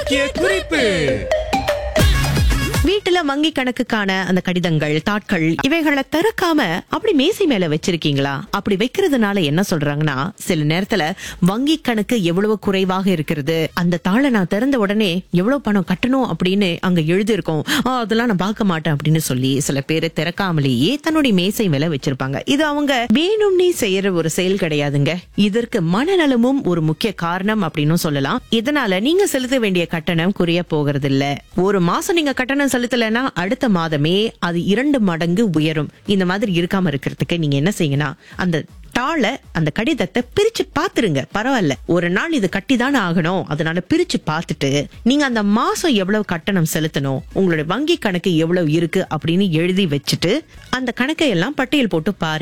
முக்கிய குறிப்பு வீட்டுல வங்கி கணக்குக்கான அந்த கடிதங்கள் தாட்கள் இவைகளை திறக்காம அப்படி மேசை மேல வச்சிருக்கீங்களா அப்படி வைக்கிறதுனால என்ன சொல்றாங்கன்னா சில நேரத்துல வங்கி கணக்கு எவ்வளவு குறைவாக இருக்கிறது அந்த தாளை நான் திறந்த உடனே எவ்வளவு பணம் கட்டணும் அப்படின்னு அங்க எழுதியிருக்கோம் "ஆ, அதெல்லாம் நான் பார்க்க மாட்டேன் அப்படின்னு சொல்லி சில பேரை திறக்காமலேயே தன்னுடைய மேசை மேல வச்சிருப்பாங்க இது அவங்க வேணும்னே செய்யற ஒரு செயல் கிடையாதுங்க இதற்கு மனநலமும் ஒரு முக்கிய காரணம் அப்படின்னு சொல்லலாம் இதனால நீங்க செலுத்த வேண்டிய கட்டணம் குறைய போகிறது இல்ல ஒரு மாசம் நீங்க கட்டணம் செலுத்தலைன்னா அடுத்த மாதமே அது இரண்டு மடங்கு உயரும் இந்த மாதிரி இருக்காம இருக்கிறதுக்கு நீங்க என்ன செய்யுங்கன்னா அந்த தாளை அந்த கடிதத்தை பிரிச்சு பாத்துருங்க பரவாயில்ல ஒரு நாள் இது கட்டி தானே ஆகணும் அதனால பிரிச்சு பார்த்துட்டு நீங்க அந்த மாசம் எவ்வளவு கட்டணம் செலுத்தணும் உங்களுடைய வங்கி கணக்கு எவ்வளவு இருக்கு அப்படின்னு எழுதி வச்சுட்டு அந்த கணக்கை எல்லாம் பட்டியல் போட்டு பாருங்க